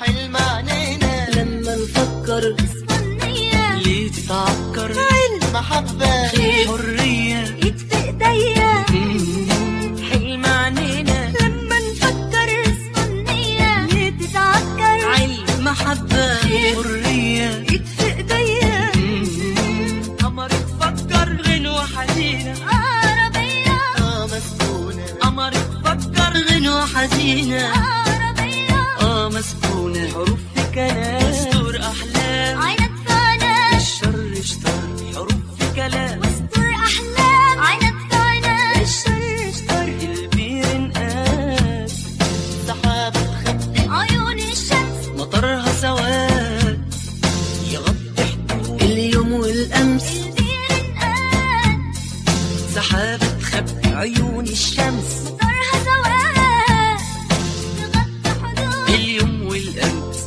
حلم عنينا لما نفكر النية ليه تتعكر محبة حرية ايد في ايديا حلم عنينا لما نفكر اسم النية ليه تتعكر علم محبة حرية ايد في ايديا قمر تفكر غنوة حزينة عربية اه مسكونة قمر تفكر غنوة حزينة عربية اه مسكونة حروف في كلام استر أحلام عينك فانا الشر اشتر حروف في كلام واستر احلام عينك فانا الشر اشتر البير انقاس سحابة تخبي عيون الشمس مطرها سواد يغطي حدود اليوم والأمس البير انقاد سحابة تخبي عيون الشمس طرها سواد تغطي حدود اليوم والأمس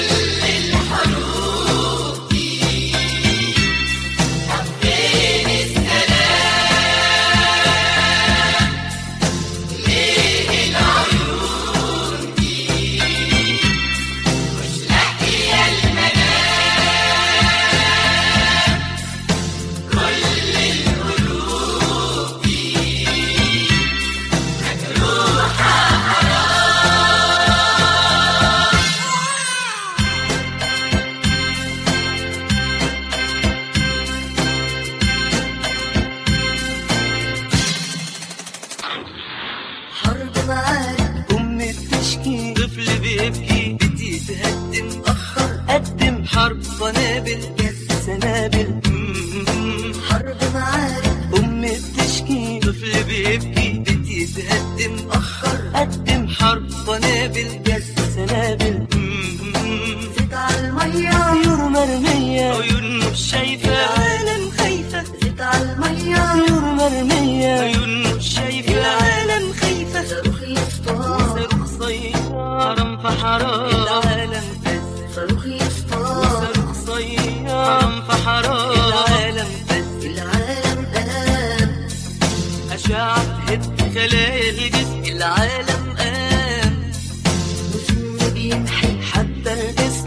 حرب معارك أم بتشكي طفل بيبكي بدي تهدم أخر قدم حرب قنابل سنابل مم. حرب معارك أم بتشكي طفل بيبكي بدي تهدم أخر قدم حرب قنابل سنابل مم. زيت على المية طيور مرمية عيون مش شايفة العالم خايفة زيت على المية طيور مرمية عيون مش شايفة العالم خايفة صاروخ يسطا صاروخ صيارة في حرام العالم فز صاروخ يسطا صاروخ صيارة في حرام العالم فز العالم قام أشعة تهد خلايا الجسم العالم قام وسن بيمحي حتى الاسم